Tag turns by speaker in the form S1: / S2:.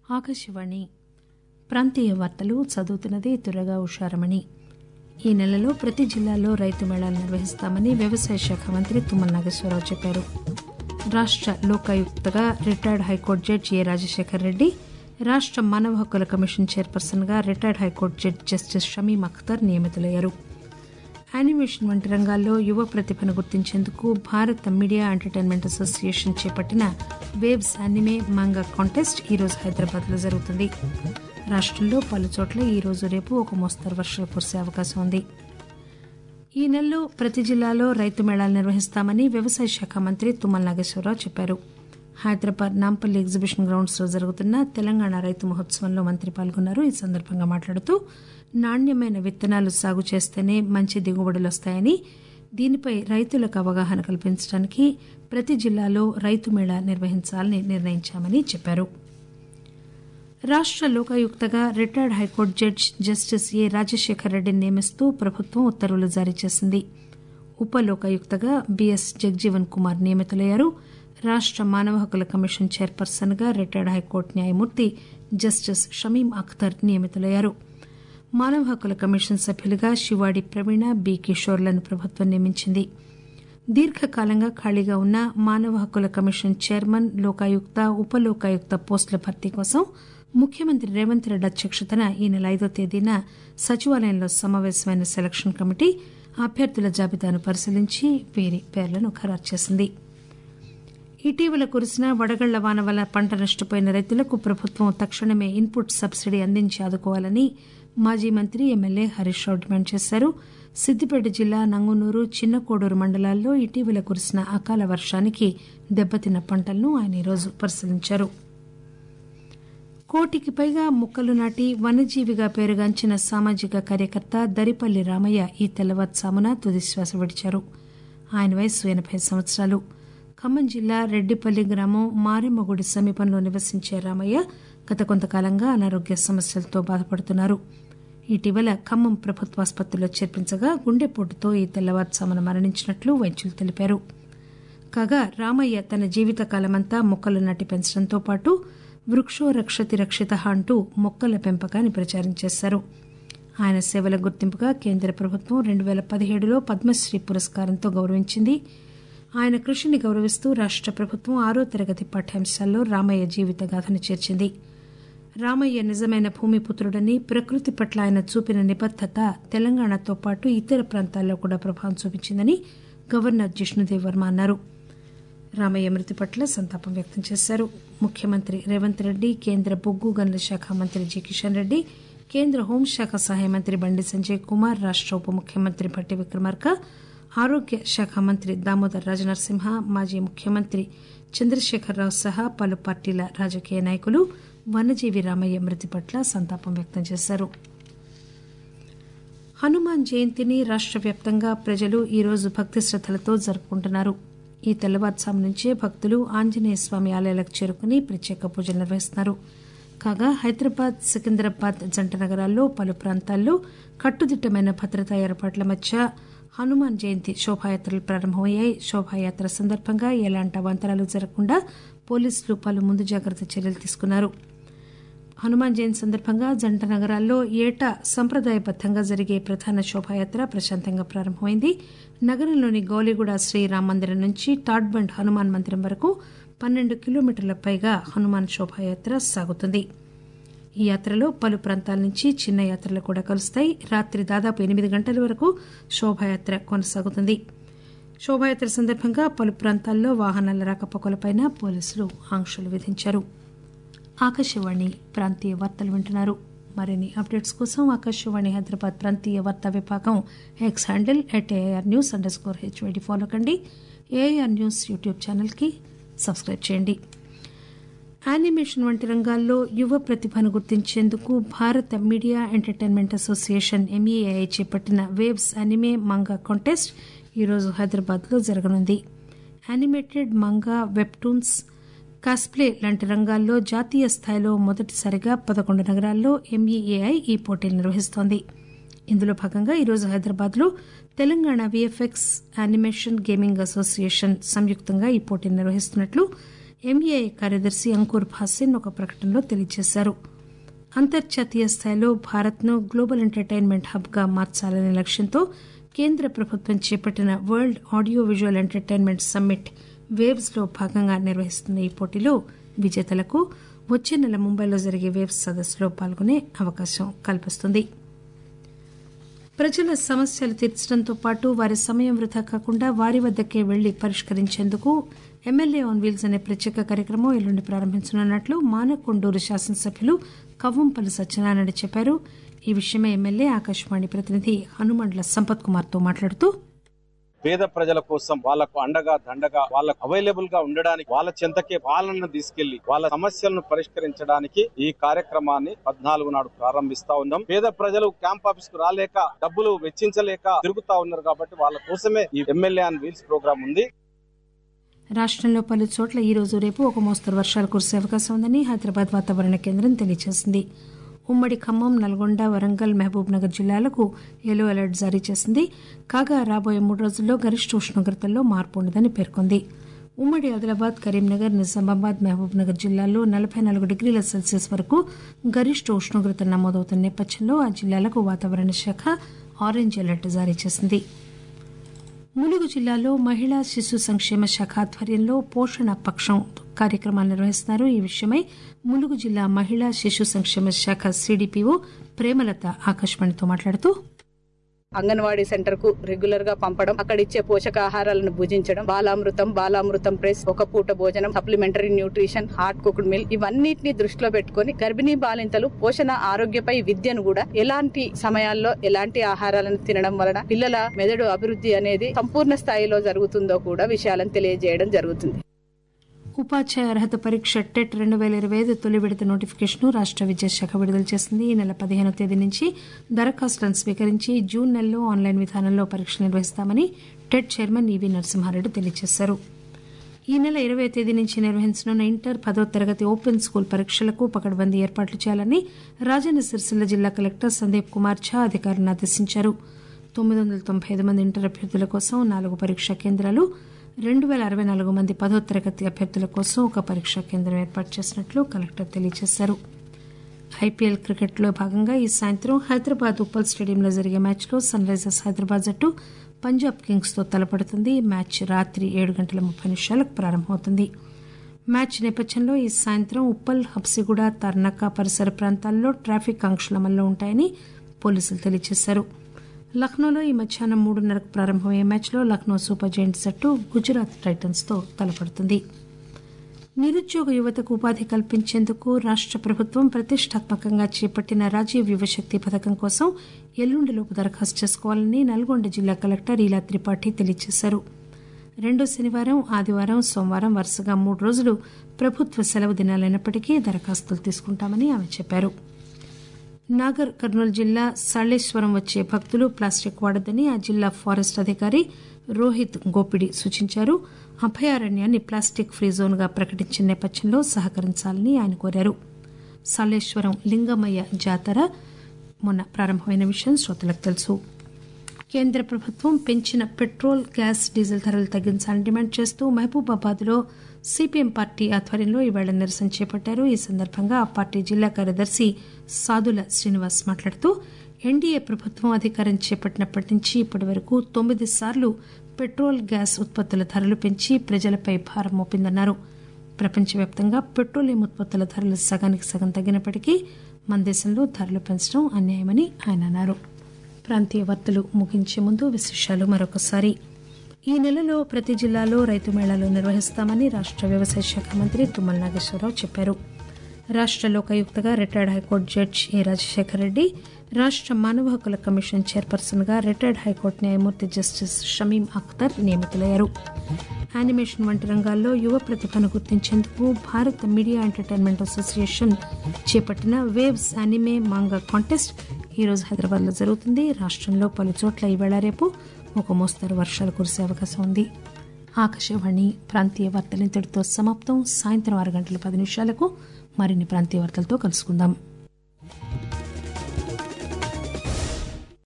S1: ఆకాశవాణి ప్రాంతీయ వార్తలు చదువుతున్నది తురగా ఉషారమణి ఈ నెలలో ప్రతి జిల్లాలో రైతు మేళాలు నిర్వహిస్తామని వ్యవసాయ శాఖ మంత్రి తుమ్మల నాగేశ్వరరావు చెప్పారు రాష్ట లోకాయుక్తగా retired high court judge A Rajasekhar Reddy రాష్ట మానవ హక్కుల కమిషన్ చైర్పర్సన్ గా retired high court judge justice Shamim Akhtar నియమితులయ్యారు యానిమేషన్ వంటి రంగాల్లో యువ ప్రతిభను గుర్తించేందుకు భారత మీడియా ఎంటర్టైన్మెంట్ అసోసియేషన్ చేపట్టిన వేవ్స్ యానిమే మాంగా కాంటెస్ట్ ఈరోజు హైదరాబాద్ లో జరుగుతుంది రాష్టంలో పలుచోట్ల ఈరోజు రేపు ఒక మోస్తరు వర్షాలు కురిసే అవకాశం ఉంది ఈ నెలలో ప్రతి జిల్లాలో రైతు మేళాలు నిర్వహిస్తామని వ్యవసాయ శాఖ మంత్రి తుమ్మల నాగేశ్వరరావు చెప్పారు హైదరాబాద్ నాంపల్లి ఎగ్జిబిషన్ గ్రౌండ్స్ లో జరుగుతున్న తెలంగాణ రైతు మహోత్సవంలో మంత్రి పాల్గొన్నారు ఈ సందర్భంగా మాట్లాడుతూ నాణ్యమైన విత్తనాలు సాగు చేస్తేనే మంచి దిగుబడులు వస్తాయని దీనిపై రైతులకు అవగాహన కల్పించడానికి ప్రతి జిల్లాలో రైతు మేళా నిర్వహించాలని నిర్ణయించామని చెప్పారు రాష్ట లోకాయుక్తగా retired high court judge justice A Rajasekhar రెడ్డిని నియమిస్తూ ప్రభుత్వం ఉత్తర్వులు జారీ చేసింది ఉప లోకాయుక్తగా బీఎస్ జగజీవన్ కుమార్ నియమితులయ్యారు రాష్ట మానవ హక్కుల కమిషన్ చైర్పర్సన్ గా రిటైర్డ్ హైకోర్టు న్యాయమూర్తి జస్టిస్ షమీం అఖ్తర్ నియమితులయ్యారు మానవ హక్కుల కమిషన్ సభ్యులుగా శివాడి ప్రవీణ బి కిషోర్లను ప్రభుత్వం నియమించింది దీర్ఘకాలంగా ఖాళీగా ఉన్న మానవ హక్కుల కమిషన్ చైర్మన్ లోకాయుక్త ఉప లోకాయుక్త పోస్టుల భర్తీ కోసం ముఖ్యమంత్రి రేవంత్ రెడ్డి అధ్యక్షతన ఈ నెల ఐదో తేదీన సచివాలయంలో సమావేశమైన సెలక్షన్ కమిటీ అభ్యర్థుల జాబితాను పరిశీలించి వీరి పేర్లను ఖరారు చేసింది ఇటీవల కురిసిన వడగళ్ల వాన వల్ల పంట నష్టపోయిన రైతులకు ప్రభుత్వం తక్షణమే ఇన్పుట్ సబ్సిడీ అందించి ఆదుకోవాలని మాజీ మంత్రి ఎమ్మెల్యే హరీష్ రావు డిమాండ్ చేశారు సిద్దిపేట జిల్లా నంగునూరు చిన్నకోడూరు మండలాల్లో ఇటీవల కురిసిన అకాల వర్షానికి దెబ్బతిన్న పంటలను ఆయన ఈరోజు పరిశీలించారు కోటికి పైగా మొక్కలు నాటి వన్యజీవిగా పేరుగాంచిన సామాజిక కార్యకర్త దరిపల్లి రామయ్య ఈ తెల్లవారుజామున తుదిశ్వాస విడిచారు ఆయన వయస్సు ఎనబై సంవత్సరాలు ఖమ్మం జిల్లా రెడ్డిపల్లి గ్రామం మారెమ్మగుడి సమీపంలో నివసించే రామయ్య గత కొంతకాలంగా అనారోగ్య సమస్యలతో బాధపడుతున్నారు ఇటీవల ఖమ్మం ప్రభుత్వాసుపత్రిలో చేర్పించగా గుండెపోటుతో ఈ తెల్లవారుజామున మరణించినట్లు వైద్యులు తెలిపారు కాగా రామయ్య తన జీవితకాలమంతా మొక్కలు నాటి పెంచడంతో పాటు వృక్షో రక్షతి రక్షిత అంటూ మొక్కల పెంపకాన్ని ప్రచారం చేశారు ఆయన సేవల గుర్తింపుగా కేంద్ర ప్రభుత్వం రెండు పేల పదిహేడులో పద్మశ్రీ పురస్కారంతో గౌరవించింది ఆయన కృషిని గౌరవిస్తూ రాష్ట ప్రభుత్వం ఆరో తరగతి పాఠ్యాంశాల్లో రామయ్య జీవిత గాథను చేర్చింది రామయ్య నిజమైన భూమిపుత్రుడని ప్రకృతి పట్ల ఆయన చూపిన నిబద్దత తెలంగాణతో పాటు ఇతర ప్రాంతాల్లో కూడా ప్రభావం చూపించిందని గవర్నర్ జిష్ణుదేవ్ వర్మ అన్నారు రామయ్య మృతి పట్ల సంతాపం వ్యక్తం చేశారు ముఖ్యమంత్రి రేవంత్ రెడ్డి కేంద్ర బొగ్గు గనుల శాఖ మంత్రి జి కిషన్ రెడ్డి కేంద్ర హోంశాఖ సహాయ మంత్రి బండి సంజయ్ కుమార్ రాష్ట ఉప ముఖ్యమంత్రి భట్టి విక్రమార్క ఆరోగ్య శాఖ మంత్రి దామోదర్ రాజనరసింహ మాజీ ముఖ్యమంత్రి చంద్రశేఖరరావు సహా పలు పార్టీల రాజకీయ నాయకులు వనజీవి రామయ్య మృతి పట్ల సంతాపం వ్యక్తం చేశారు హనుమాన్ జయంతిని రాష్ట వ్యాప్తంగా ప్రజలు ఈరోజు భక్తి శ్రద్దలతో జరుపుకుంటున్నారు ఈ తెల్లవారుజాము నుంచే భక్తులు ఆంజనేయ స్వామి ఆలయాలకు చేరుకుని ప్రత్యేక పూజలు నిర్వహిస్తున్నారు కాగా హైదరాబాద్ సికింద్రాబాద్ జంట నగరాల్లో పలు ప్రాంతాల్లో కట్టుదిట్టమైన భద్రతా ఏర్పాట్ల మధ్య హనుమాన్ జయంతి శోభాయాత్రలు ప్రారంభమయ్యాయి శోభాయాత్ర సందర్భంగా ఎలాంటి అవాంతరాలు జరగకుండా పోలీసులు పలు ముందు జాగ్రత్త చర్యలు తీసుకున్నారు హనుమాన్ జయంతి సందర్భంగా జంట నగరాల్లో ఏటా సంప్రదాయబద్దంగా జరిగే ప్రధాన శోభాయాత్ర ప్రశాంతంగా ప్రారంభమైంది నగరంలోని గౌలిగూడ శ్రీరామ్ మందిరం నుంచి తాడ్బండ్ హనుమాన్ మందిరం వరకు పన్నెండు కిలోమీటర్ల పైగా హనుమాన్ శోభాయాత్ర సాగుతుంది ఈ యాత్రలో పలు ప్రాంతాల నుంచి చిన్న యాత్రలు కూడా కలుస్తాయి రాత్రి దాదాపు ఎనిమిది గంటల వరకు శోభాయాత్ర కొనసాగుతుంది శోభాయాత్ర సందర్భంగా పలు ప్రాంతాల్లో వాహనాల రాకపోకలపై పోలీసులు ఆంక్షలు విధించారు ఆకాశవాణి ప్రాంతీయ వార్తలు వింటున్నారు మరిన్ని అప్డేట్స్ కోసం ఆకాశవాణి హైదరాబాద్ ప్రాంతీయ వార్తా విభాగం X handle at AR news underscore HYD follow కండి ఏఆర్ న్యూస్ యూట్యూబ్ ఛానల్కి సబ్స్క్రైబ్ చేయండి యానిమేషన్ వంటి రంగాల్లో యువ ప్రతిభను గుర్తించేందుకు భారత మీడియా ఎంటర్టైన్మెంట్ అసోసియేషన్ ఎంఈఏఐ చేపట్టిన వేవ్స్ అనిమే మంగా కాంటెస్ట్ ఈరోజు హైదరాబాద్లో జరగనుంది యానిమేటెడ్ మంగా వెబ్టూన్స్ కాస్ప్లే లాంటి రంగాల్లో జాతీయ స్థాయిలో మొదటిసారిగా పదకొండు నగరాల్లో ఎంఈఏఐ ఈ పోటీలు నిర్వహిస్తోంది ఇందులో భాగంగా ఈరోజు హైదరాబాద్లో Telangana VFX animation gaming association సంయుక్తంగా ఈ పోటీని నిర్వహిస్తున్నట్లు ఎంఈఐ కార్యదర్శి అంకుర్ భాసిన్ ఒక ప్రకటనలో తెలియజేశారు అంతర్జాతీయ స్థాయిలో భారత్ను గ్లోబల్ ఎంటర్టైన్మెంట్ హబ్గా మార్చాలనే లక్ష్యంతో కేంద్ర ప్రభుత్వం చేపట్టిన world audio visual entertainment summit waves లో భాగంగా నిర్వహిస్తున్న ఈ పోటీలో విజేతలకు వచ్చే నెల ముంబైలో జరిగే వేవ్స్ సదస్సులో పాల్గొనే అవకాశం కల్పిస్తుంది ప్రజల సమస్యలు తీర్చడంతో పాటు వారి సమయం వృధా కాకుండా వారి వద్దకే వెళ్లి పరిష్కరించేందుకు ఎమ్మెల్యే ఆన్ వీల్స్ అనే ప్రత్యేక కార్యక్రమం ఎల్లుండి ప్రారంభించనున్నట్లు మానకొండూరు శాసనసభ్యులు కవ్వంపల్లి సత్యనారాయణ చెప్పారు ఈ విషయమై ఎమ్మెల్యే ఆకాశవాణి ప్రతినిధి హనుమండ్ల సంపత్ కుమార్ తో మాట్లాడుతూ
S2: పేద ప్రజల కోసం వాళ్ళకు అండగా దండగా వాళ్ళకు అవైలబుల్ గా ఉండడానికి వాళ్ళ చెంతకే పాలనను తీసుకెళ్లి వాళ్ళ సమస్యలను పరిష్కరించడానికి ఈ కార్యక్రమాన్ని పద్నాలుగు నాడు ప్రారంభిస్తా ఉన్నాం పేద ప్రజలు క్యాంప్ ఆఫీస్ కు రాలేక డబ్బులు వెచ్చించలేక తిరుగుతా ఉన్నారు కాబట్టి వాళ్ళ కోసమే ఈ ఎమ్మెల్యే ఆన్ వీల్స్ ప్రోగ్రామ్ ఉంది
S1: రాష్టంలో పలు చోట్ల ఈ రోజు రేపు ఒక మోస్తరు వర్షాలు కురిసే అవకాశం ఉందని హైదరాబాద్ వాతావరణ కేంద్రం తెలియజేసింది ఉమ్మడి ఖమ్మం నల్గొండ వరంగల్ మహబూబ్ నగర్ జిల్లాలకు ఎల్లో అలర్ట్ జారీ చేసింది కాగా రాబోయే మూడు రోజుల్లో గరిష్ట ఉష్ణోగ్రతల్లో మార్పు ఉండదని పేర్కొంది ఉమ్మడి ఆదిలాబాద్ కరీంనగర్ నిజామాబాద్ మహబూబ్ నగర్ జిల్లాల్లో నలబై నాలుగు డిగ్రీల సెల్సియస్ వరకు గరిష్ట ఉష్ణోగ్రత నమోదవుతున్న నేపథ్యంలో ఆ జిల్లాలకు వాతావరణ శాఖ ఆరెంజ్ అలర్ట్ జారీ చేసింది ములుగు జిల్లాలో మహిళా శిశు సంక్షేమ శాఖ ఆధ్వర్యంలో పోషణ పక్షం కార్యక్రమాలు నిర్వహిస్తున్నారు ఈ విషయమై ములుగు జిల్లా మహిళా శిశు సంక్షేమ శాఖ సిడిపిఓ ప్రేమలత ఆకాశవాణితో మాట్లాడుతూ
S3: అంగన్వాడీ సెంటర్ కు రెగ్యులర్ గా పంపడం అక్కడ ఇచ్చే పోషకాహారాలను భుజించడం బాలామృతం బాలామృతం ప్రెస్ ఒక పూట భోజనం supplementary nutrition hot cooked meal ఇవన్నిటిని దృష్టిలో పెట్టుకుని గర్భిణీ బాలింతలు పోషణ ఆరోగ్యపై విద్యను కూడా ఎలాంటి సమయాల్లో ఎలాంటి ఆహారాలను తినడం వలన పిల్లల మెదడు అభివృద్ధి అనేది సంపూర్ణ స్థాయిలో జరుగుతుందో కూడా విషయాలను తెలియజేయడం జరుగుతుంది
S1: ఉపాధ్యాయ అర్హత పరీక్ష టెట్ రెండు పేల ఇరవై ఐదు తొలి విడత నోటిఫికేషన్ రాష్ట విద్యాశాఖ విడుదల చేసింది ఈ నెల పదిహేనో తేదీ నుంచి దరఖాస్తులను స్వీకరించి జూన్ నెలలో ఆన్లైన్ విధానంలో పరీక్షలు నిర్వహిస్తామని టెట్ చైర్మన్ ఈవీ నరసింహారెడ్డి తెలియజేశారు ఈ నెల ఇరవై తేదీ నుంచి నిర్వహించనున్న ఇంటర్ పదో తరగతి ఓపెన్ స్కూల్ పరీక్షలకు పకడ్బందీ ఏర్పాట్లు చేయాలని రాజన్న సిరిసిల్ల జిల్లా కలెక్టర్ సందీప్ కుమార్ ఝా అధికారులను ఆదేశించారు తొమ్మిది వందల తొంభై ఐదు మంది ఇంటర్ అభ్యర్థుల కోసం నాలుగు పరీక్షా కేంద్రాలు రెండు పేల అరవై నాలుగు మంది పదో తరగతి అభ్యర్థుల కోసం ఒక పరీక్షా కేంద్రం ఏర్పాటు చేసినట్లు కలెక్టర్ తెలియజేశారు ఐపీఎల్ క్రికెట్లో భాగంగా ఈ సాయంత్రం హైదరాబాద్ ఉప్పల్ స్టేడియంలో జరిగే మ్యాచ్లో సన్ రైజర్స్ హైదరాబాద్ జట్టు పంజాబ్ కింగ్స్ తో తలపడుతుంది మ్యాచ్ రాత్రి ఏడు గంటల ముప్పై నిమిషాలకు ప్రారంభమవుతుంది మ్యాచ్ నేపథ్యంలో ఈ సాయంత్రం ఉప్పల్ హబ్సిగూడ తర్నక పరిసర ప్రాంతాల్లో ట్రాఫిక్ ఆంక్షలు అమల్లో ఉంటాయని పోలీసులు తెలియజేశారు లక్నోలో ఈ మధ్యాహ్నం మూడున్నరకు ప్రారంభమయ్యే మ్యాచ్లో లక్నో సూపర్ జైంట్స్ జట్టు గుజరాత్ టైటన్స్ తో తలపడుతుంది నిరుద్యోగ యువతకు ఉపాధి కల్పించేందుకు రాష్ట ప్రభుత్వం ప్రతిష్టాత్మకంగా చేపట్టిన రాజీవ్ యువశక్తి పథకం కోసం ఎల్లుండిలోపు దరఖాస్తు చేసుకోవాలని నల్గొండ జిల్లా కలెక్టర్ ఈలా త్రిపాఠి తెలియజేశారు రెండో శనివారం ఆదివారం సోమవారం వరుసగా మూడు రోజులు ప్రభుత్వ సెలవు దినాలైనప్పటికీ దరఖాస్తులు తీసుకుంటామని ఆమె చెప్పారు నాగర్ కర్నూలు జిల్లా సళ్లేశ్వరం వచ్చే భక్తులు ప్లాస్టిక్ వాడొద్దని ఆ జిల్లా ఫారెస్ట్ అధికారి రోహిత్ గోపిడి సూచించారు అభయారణ్యాన్ని ప్లాస్టిక్ ఫ్రీ జోన్ గా ప్రకటించిన నేపథ్యంలో సహకరించాలని ఆయన కోరారు సళ్లేశ్వరం లింగమయ్య జాతర మొన్న ప్రారంభమైన విషయం శ్రోతలకు తెలుసు కేంద్ర ప్రభుత్వం పెంచిన పెట్రోల్ గ్యాస్ డీజిల్ ధరలు తగ్గించాలని డిమాండ్ చేస్తూ మహబూబాబాద్ లో సిపిఎం పార్టీ ఆధ్వర్యంలో ఈవేళ నిరసన చేపట్టారు ఈ సందర్భంగా ఆ పార్టీ జిల్లా కార్యదర్శి సాదుల శ్రీనివాస్ మాట్లాడుతూ ఎన్డీఏ ప్రభుత్వం అధికారం చేపట్టినప్పటి నుంచి ఇప్పటి వరకు తొమ్మిది సార్లు పెట్రోల్ గ్యాస్ ఉత్పత్తుల ధరలు పెంచి ప్రజలపై భారం మోపిందన్నారు ప్రపంచవ్యాప్తంగా పెట్రోలియం ఉత్పత్తుల ధరలు సగానికి సగం తగ్గినప్పటికీ మన దేశంలో ధరలు పెంచడం అన్యాయమని ఆయన అన్నారు ప్రాంతీయ వార్తలు ముగించే ముందు విశేషాలు మరొకసారి ఈ నెలలో ప్రతి జిల్లాలో రైతు మేళాలు నిర్వహిస్తామని రాష్ట వ్యవసాయ శాఖ మంత్రి తుమ్మల నాగేశ్వరరావు చెప్పారు రాష్ట లోకాయుక్తగా retired high court judge A Rajasekhara Reddy రాష్ట మానవ హక్కుల కమిషన్ చైర్పర్సన్ గా రిటైర్డ్ హైకోర్టు న్యాయమూర్తి జస్టిస్ షమీం అఖ్తర్ నియమితులయ్యారు యానిమేషన్ వంటి రంగాల్లో యువ ప్రతిభను గుర్తించేందుకు భారత మీడియా ఎంటర్టైన్మెంట్ అసోసియేషన్ చేపట్టిన వేవ్స్ యానిమే మాంగా కాంటెస్ట్ ఈ రోజు హైదరాబాద్ లో జరుగుతుంది రాష్టంలో పలు చోట్ల ఈవేళ రేపు ఒక మోస్తరు వర్షాలు కురిసే అవకాశం ఉంది ఆకాశవాణి ప్రాంతీయ వార్తలు ఇంతటితో సమాప్తం సాయంత్రం ఆరు గంటల పది నిమిషాలకు మరిన్ని ప్రాంతీయ వార్తలతో కలుసుకుందాం